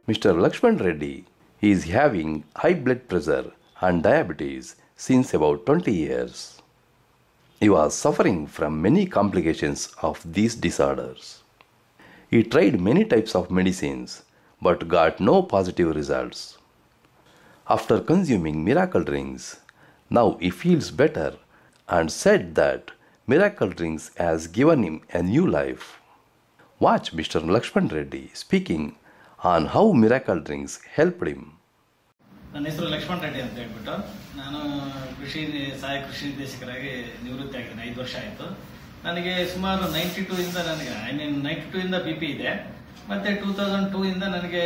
Mr. Lakshman Reddy is having high blood pressure and diabetes since about 20 years. He was suffering from many complications of these disorders. He tried many types of medicines but got no positive results. After consuming miracle drinks, now he feels better and said that miracle drinks has given him a new life. Watch Mr. Lakshman Reddy speaking on how miracle drinks helped him. ನನ್ನ ಹೆಸರು ಲಕ್ಷ್ಮಣ್ ರೆಡ್ಡಿ ಅಂತ ಹೇಳ್ಬಿಟ್ಟು ನಾನು ಕೃಷಿ ಸಹಾಯಕ ಕೃಷಿ ನಿರ್ದೇಶಕರಾಗಿ ನಿವೃತ್ತಿ ಆಗಿದ್ದೀನಿ ಐದು ವರ್ಷ ಆಯಿತು ನನಗೆ ಸುಮಾರು ನೈಂಟಿ ಟೂ ಇಂದ ನನಗೆ ಐ ಮೀನ್ ನೈಂಟಿ ಟೂ ಇಂದ ಬಿ ಪಿ ಇದೆ ಮತ್ತೆ ಟೂ ತೌಸಂಡ್ ಟೂ ಇಂದ ನನಗೆ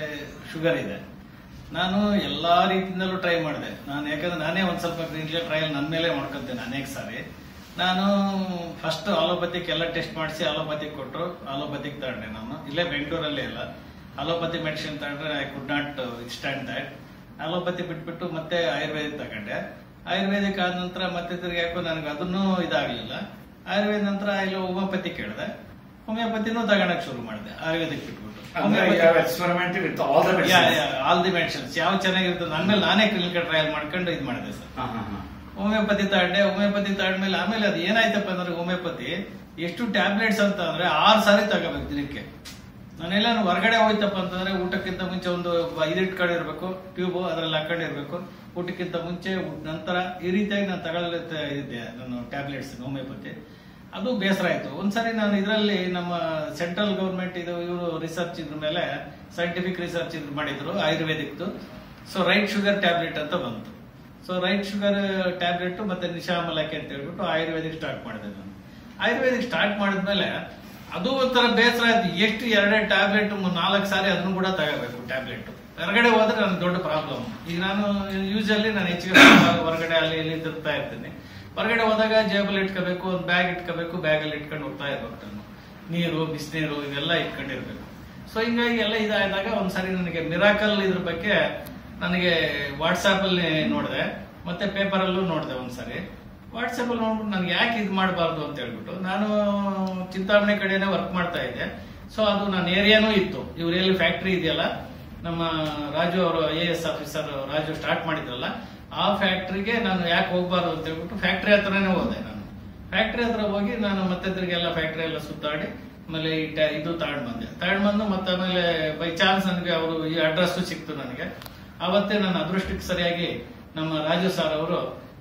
ಶುಗರ್ ಇದೆ ನಾನು ಎಲ್ಲಾ ರೀತಿಯಿಂದಲೂ ಟ್ರೈ ಮಾಡಿದೆ ನಾನು ಯಾಕಂದ್ರೆ ನಾನೇ ಒಂದ್ ಸ್ವಲ್ಪ ಕ್ಲಿನಿಕಲ್ ಟ್ರಯಲ್ ನನ್ನ ಮೇಲೆ ಮಾಡ್ಕೊಂತೇನೆ ಅನೇಕ ಸಾರಿ ನಾನು ಫಸ್ಟ್ ಆಲೋಪತಿಕ್ ಎಲ್ಲ ಟೆಸ್ಟ್ ಮಾಡಿಸಿ ಆಲೋಪತಿಕ್ ಕೊಟ್ಟರು ಆಲೋಪತಿಕ್ ತಗೊಂಡೆ ನಾನು ಇಲ್ಲೇ ಬೆಂಗಳೂರಲ್ಲೇ ಇಲ್ಲ ಅಲೋಪತಿ ಮೆಡಿಸಿನ್ ತಗೊಂಡ್ರೆ I could not stand that allopathy ಬಿಟ್ಬಿಟ್ಟು ಮತ್ತೆ ಆಯುರ್ವೇದಿಕ್ ತಗೊಂಡೆ ಆಯುರ್ವೇದಿಕ್ ಆದ ನಂತರ ಮತ್ತೆ ತಿರ್ಗಿ ಯಾಕೋ ನನಗೆ ಅದನ್ನೂ ಇದಾಗಲಿಲ್ಲ ಆಯುರ್ವೇದ ನಂತರ ಇಲ್ಲಿ ಹೋಮಿಯೋಪತಿ ಕೇಳಿದೆ ಹೋಮಿಯೋಪತಿನೂ ತಗೊಳಕ್ ಶುರು ಮಾಡಿದೆ ಆಯುರ್ವೇದಿಕ್ ಬಿಟ್ಬಿಟ್ಟು ಅಂದ್ರೆ you have experimented with all the medicines. All the medicines ಯಾವ ಚೆನ್ನಾಗಿರ್ತದೆ ನನ್ನ ಮೇಲೆ ನಾನೇ ಕ್ಲಿನಿಕಲ್ ಟ್ರಯಲ್ ಮಾಡ್ಕೊಂಡು ಇದು ಮಾಡಿದೆ ಸರ್ ಹಾ, ಹಾ, ಹಾ. ಹೋಮಿಯೋಪತಿ ತಗೊಂಡೆ ಹೋಮಿಯೋಪತಿ ತಗೊಂಡ್ಮೇಲೆ ಆಮೇಲೆ ಅದು ಏನಾಯ್ತಪ್ಪ ಅಂದ್ರೆ ಹೋಮಿಯೋಪತಿ ಎಷ್ಟು ಟ್ಯಾಬ್ಲೆಟ್ಸ್ ಅಂತ ಅಂದ್ರೆ ಆರು ಸಾರಿ ತಗೋಬೇಕು ದಿನಕ್ಕೆ ನಾನೆಲ್ಲ ಹೊರಗಡೆ ಹೋಯ್ತಪ್ಪ ಅಂತಂದ್ರೆ ಊಟಕ್ಕಿಂತ ಮುಂಚೆ ಒಂದು ಇದು ಇಟ್ಕೊಂಡಿರ್ಬೇಕು ಟ್ಯೂಬ್ ಅದ್ರಲ್ಲಿ ಹಾಕೊಂಡಿರ್ಬೇಕು ಊಟಕ್ಕಿಂತ ಮುಂಚೆ ಊಟ- ನಂತರ ಈ ರೀತಿಯಾಗಿ ನಾನು ತಗೊಳ್ತಾ ಇದ್ದೆ ನಾನು ಟ್ಯಾಬ್ಲೆಟ್ಸ್ ಹೋಮಿಯೋಪತಿ ಅದು ಬೇಸರ ಆಯ್ತು ಒಂದ್ಸರಿ ನಾನು ಇದರಲ್ಲಿ ನಮ್ಮ ಸೆಂಟ್ರಲ್ ಗೌರ್ಮೆಂಟ್ ಇದು ಇವರು ರಿಸರ್ಚ್ ಇದ್ರ ಮೇಲೆ ಸೈಂಟಿಫಿಕ್ ರಿಸರ್ಚ್ ಇದ್ರ ಮಾಡಿದ್ರು ಆಯುರ್ವೇದಿಕ್ದು ಸೊ ರೈಟ್ ಶುಗರ್ ಟ್ಯಾಬ್ಲೆಟ್ ಅಂತ ಬಂತು ಸೊ ರೈಟ್ ಶುಗರ್ ಟ್ಯಾಬ್ಲೆಟ್ ಮತ್ತೆ ನಿಶಾಮಲಕ್ಕೆ ಅಂತ ಹೇಳ್ಬಿಟ್ಟು ಆಯುರ್ವೇದಿಕ್ ಸ್ಟಾರ್ಟ್ ಮಾಡಿದೆ ನಾನು ಆಯುರ್ವೇದಿಕ್ ಸ್ಟಾರ್ಟ್ ಮಾಡಿದ್ಮೇಲೆ ಅದು ಒಂಥರ ಬೇಸರ ಆಯ್ತು ಎಷ್ಟು ಎರಡೇ ಟ್ಯಾಬ್ಲೆಟ್ ನಾಲ್ಕು ಸಾರಿ ಅದನ್ನು ಕೂಡ ತಗೋಬೇಕು ಟ್ಯಾಬ್ಲೆಟ್ ಹೊರಗಡೆ ಹೋದ್ರೆ ನನಗೆ ದೊಡ್ಡ ಪ್ರಾಬ್ಲಮ್ ಈಗ ನಾನು ಯೂಶಲಿ ನಾನು ಹೆಚ್ಚಿಗೆ ಹೊರಗಡೆ ಅಲ್ಲಿ ಇಲ್ಲಿ ತಿರುಗ್ತಾ ಇರ್ತೀನಿ ಹೊರಗಡೆ ಹೋದಾಗ ಜೇಬಲ್ಲಿ ಇಟ್ಕೋಬೇಕು ಒಂದು ಬ್ಯಾಗ್ ಇಟ್ಕೋಬೇಕು ಬ್ಯಾಗ್ ಅಲ್ಲಿ ಇಟ್ಕೊಂಡು ಹೋಗ್ತಾ ಇರ್ಬೇಕು ನಾನು ನೀರು ಬಿಸಿನೀರು ಇವೆಲ್ಲ ಇಟ್ಕೊಂಡಿರ್ಬೇಕು ಸೊ ಹಿಂಗಾಗಿ ಎಲ್ಲ ಇದಾದಾಗ ಒಂದ್ಸರಿ ನನಗೆ ಮಿರಾಕಲ್ ಇದ್ರ ಬಗ್ಗೆ ನನಗೆ ವಾಟ್ಸಾಪ್ ಅಲ್ಲಿ ನೋಡಿದೆ ಮತ್ತೆ ಪೇಪರ್ ಅಲ್ಲೂ ನೋಡಿದೆ ಒಂದ್ಸರಿ ವಾಟ್ಸಪ್ ಅಲ್ಲಿ ನೋಡ್ಬಿಟ್ಟು ನನಗೆ ಯಾಕೆ ಇದು ಮಾಡಬಾರ್ದು ಅಂತ ಹೇಳ್ಬಿಟ್ಟು ನಾನು ಚಿಂತಾಮಣಿ ಕಡೆನೇ ವರ್ಕ್ ಮಾಡ್ತಾ ಇದ್ದೆ ಸೊ ಅದು ನನ್ನ ಏರಿಯಾನೂ ಇತ್ತು ಇವ್ರ ಎಲ್ಲಿ ಫ್ಯಾಕ್ಟ್ರಿ ಇದೆಯಲ್ಲ ನಮ್ಮ ರಾಜು ಅವರು I S officer Raju start ಮಾಡಿದ್ರಲ್ಲ ಆ ಫ್ಯಾಕ್ಟ್ರಿಗೆ ನಾನು ಯಾಕೆ ಹೋಗ್ಬಾರ್ದು ಅಂತ ಹೇಳ್ಬಿಟ್ಟು ಫ್ಯಾಕ್ಟ್ರಿ ಹತ್ರನೇ ಹೋದೆ ನಾನು ಫ್ಯಾಕ್ಟ್ರಿ ಹತ್ರ ಹೋಗಿ ನಾನು ಮತ್ತೆ ತಿರ್ಗಿ ಎಲ್ಲ ಫ್ಯಾಕ್ಟ್ರಿ ಎಲ್ಲ ಸುತ್ತಾಡಿ ಆಮೇಲೆ ಈ ಟ- ಇದು ತಗೊಂಡ್ ಬಂದೆ ತಗೊಂಡ್ ಬಂದು ಮತ್ತೆ ಆಮೇಲೆ ಬೈ ಚಾನ್ಸ್ ನನಗೆ ಅವರು ಈ ಅಡ್ರೆಸ್ ಸಿಕ್ತು ನನಗೆ ಅವತ್ತೇ ನನ್ನ ಅದೃಷ್ಟಕ್ಕೆ ಸರಿಯಾಗಿ ನಮ್ಮ ರಾಜು ಸರ್ ಅವರು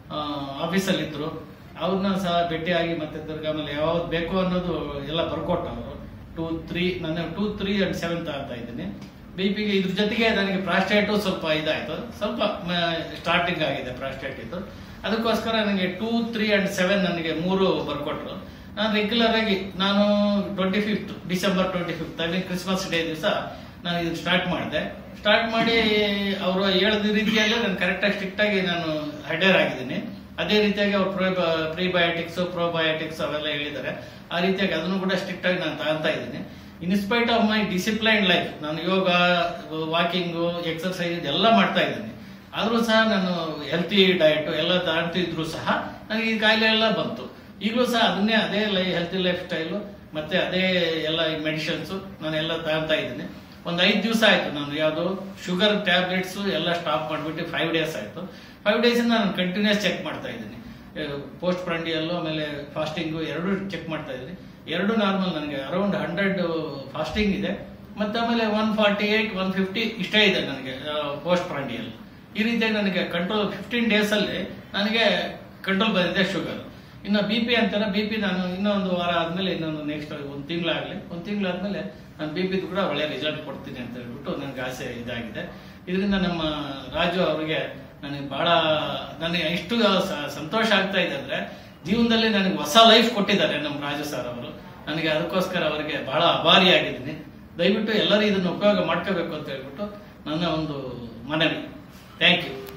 ಆಫೀಸಲ್ಲಿ ಇದ್ರು ಅವ್ರನ್ನ ಸಹ ಭೇಟಿಯಾಗಿ ಮತ್ತೆ ತಿರ್ಗಿ ಆಮೇಲೆ ಯಾವ್ದು ಬೇಕು ಅನ್ನೋದು ಎಲ್ಲ ಬರ್ಕೊಟ್ಟು ಅವರು ಟೂ ತ್ರೀ ನನ್ನ ಟೂ ತ್ರೀ ಅಂಡ್ ಸೆವೆನ್ ತಗೊಂತಾ ಇದ್ದೀನಿ ಬಿ ಪಿಗೆ ಇದ್ರ ಜೊತೆಗೆ ನನಗೆ ಪ್ರಾಸ್ಟೇಟು ಸ್ವಲ್ಪ ಇದಾಯ್ತು ಸ್ವಲ್ಪ ಸ್ಟಾರ್ಟಿಂಗ್ ಆಗಿದೆ ಪ್ರಾಸ್ಟೇಟ್ ಇದ್ದು ಅದಕ್ಕೋಸ್ಕರ ನನಗೆ ಟೂ ತ್ರೀ ಅಂಡ್ ಸೆವೆನ್ ನನಗೆ ಮೂರು ಬರ್ಕೊಟ್ರು ನಾನು ರೆಗ್ಯುಲರ್ ಆಗಿ ನಾನು twenty fifth December twenty fifth ಅಲ್ಲಿ ಕ್ರಿಸ್ಮಸ್ ಡೇ ದಿವಸ ನಾನು ಇದು ಸ್ಟಾರ್ಟ್ ಮಾಡಿದೆ ಸ್ಟಾರ್ಟ್ ಮಾಡಿ ಅವರು ಹೇಳಿದ ರೀತಿಯಲ್ಲೇ ನಾನು ಕರೆಕ್ಟಾಗಿ ಸ್ಟ್ರಿಕ್ಟ್ ಆಗಿ ನಾನು ಹೆಡರ್ ಆಗಿದ್ದೀನಿ ಅದೇ ರೀತಿಯಾಗಿ ಅವ್ರು ಪ್ರೋ ಪ್ರೀಬಯೋಟಿಕ್ಸ್ ಪ್ರೋಬಯೋಟಿಕ್ಸ್ ಅವೆಲ್ಲ ಹೇಳಿದ್ದಾರೆ ಆ ರೀತಿಯಾಗಿ ಅದನ್ನು ಕೂಡ ಸ್ಟ್ರಿಕ್ಟ್ ಆಗಿ ನಾನು ತಗೊಂತಾ ಇದ್ದೀನಿ in spite of my discipline life ನಾನು ಯೋಗ ವಾಕಿಂಗು ಎಕ್ಸರ್ಸೈಸ್ ಎಲ್ಲ ಮಾಡ್ತಾ ಇದ್ದೀನಿ ಆದ್ರೂ ಸಹ ನಾನು ಹೆಲ್ತಿ ಡಯಟ್ ಎಲ್ಲ ತಗೊಂತಿದ್ರು ಸಹ ನನಗೆ ಈ ಕಾಯಿಲೆ ಎಲ್ಲ ಬಂತು ಈಗಲೂ ಸಹ ಅದನ್ನೇ ಅದೇ ಲೈ ಹೆಲ್ತಿ ಲೈಫ್ ಸ್ಟೈಲು ಮತ್ತೆ ಅದೇ ಎಲ್ಲ ಮೆಡಿಸಿನ್ಸ್ ನಾನೆಲ್ಲ ತಗೊಂತಾ ಇದ್ದೀನಿ ಒಂದು ಐದು ದಿವಸ ಆಯ್ತು ನಾನು ಯಾವುದು ಶುಗರ್ ಟ್ಯಾಬ್ಲೆಟ್ಸ್ ಎಲ್ಲ ಸ್ಟಾಪ್ ಮಾಡಿಬಿಟ್ಟು ಫೈವ್ ಡೇಸ್ ಆಯ್ತು ಫೈವ್ ಡೇಸ್ ಇಂದ ನಾನು ಕಂಟಿನ್ಯೂಸ್ ಚೆಕ್ ಮಾಡ್ತಾ ಇದ್ದೀನಿ ಪೋಸ್ಟ್ ಪ್ರಂಡಿಯಲ್ಲು ಆಮೇಲೆ ಫಾಸ್ಟಿಂಗು ಎರಡು ಚೆಕ್ ಮಾಡ್ತಾ ಇದ್ದೀನಿ ಎರಡು ನಾರ್ಮಲ್ ನನಗೆ ಅರೌಂಡ್ ಹಂಡ್ರೆಡ್ ಫಾಸ್ಟಿಂಗ್ ಇದೆ ಮತ್ತೆ ಆಮೇಲೆ one forty eight one fifty ಇಷ್ಟೇ ಇದೆ ನನಗೆ ಪೋಸ್ಟ್ ಪ್ರಂಡಿಯಲ್ಲಿ ಈ ರೀತಿಯಾಗಿ ನನಗೆ ಕಂಟ್ರೋಲ್ ಫಿಫ್ಟೀನ್ ಡೇಸ್ ಅಲ್ಲಿ ನನಗೆ ಕಂಟ್ರೋಲ್ ಬಂದಿದೆ ಶುಗರ್ ಇನ್ನು ಬಿ ಪಿ ಅಂತಾರೆ ಬಿ ಪಿ ನಾನು ಇನ್ನೊಂದು ವಾರ ಆದ್ಮೇಲೆ ಇನ್ನೊಂದು ನೆಕ್ಸ್ಟ್ ಒಂದು ತಿಂಗಳಾಗಲಿ ಒಂದು ತಿಂಗಳಾದ್ಮೇಲೆ ನಾನು ಬಿ ಪಿದು ಕೂಡ ಒಳ್ಳೆ ರಿಸಲ್ಟ್ ಕೊಡ್ತೀನಿ ಅಂತ ಹೇಳ್ಬಿಟ್ಟು ನನಗೆ ಆಸೆ ಇದಾಗಿದೆ ಇದರಿಂದ ನಮ್ಮ ರಾಜು ಅವರಿಗೆ ನನಗೆ ಬಹಳ ನನಗೆ ಎಷ್ಟು ಸ- ಸಂತೋಷ ಆಗ್ತಾ ಇದೆ ಅಂದ್ರೆ ಜೀವನದಲ್ಲಿ ನನಗೆ ಹೊಸ ಲೈಫ್ ಕೊಟ್ಟಿದ್ದಾರೆ ನಮ್ಮ ರಾಜು ಸರ್ ಅವರು ನನಗೆ ಅದಕ್ಕೋಸ್ಕರ ಅವರಿಗೆ ಬಹಳ ಅಭಾರಿಯಾಗಿದ್ದೀನಿ ದಯವಿಟ್ಟು ಎಲ್ಲರೂ ಇದನ್ನು ಉಪಯೋಗ ಮಾಡ್ಕೋಬೇಕು ಅಂತ ಹೇಳ್ಬಿಟ್ಟು ನನ್ನ ಒಂದು ಮನವಿ ಥ್ಯಾಂಕ್ ಯು